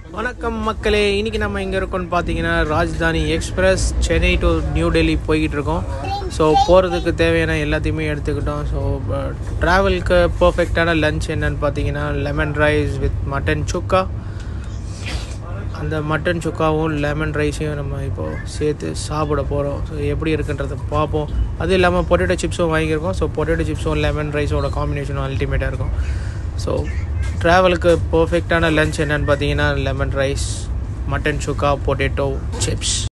வணக்கம் மக்களே இன்னைக்கு நம்ம எங்கே இருக்கோம்னு பார்த்தீங்கன்னா Rajdhani Express Chennai to New Delhi போய்கிட்டு இருக்கோம் ஸோ போகிறதுக்கு தேவையான எல்லாத்தையுமே எடுத்துக்கிட்டோம் ஸோ ட்ராவலுக்கு பர்ஃபெக்டான லஞ்ச் என்னன்னு பார்த்தீங்கன்னா lemon rice with mutton chukka அந்த மட்டன் சுக்காவும் லெமன் ரைஸையும் நம்ம இப்போது சேர்த்து சாப்பிட போகிறோம் ஸோ எப்படி இருக்குன்றதை பார்ப்போம் அது இல்லாமல் பொட்டேட்டோ சிப்ஸும் வாங்கியிருக்கோம் ஸோ பொட்டேட்டோ சிப்ஸும் லெமன் ரைஸோட காம்பினேஷனும் அல்டிமேட்டாக இருக்கும் ஸோ ட்ராவலுக்கு பர்ஃபெக்டான லஞ்ச் என்னன்னு பார்த்தீங்கன்னா lemon rice mutton chukka potato chips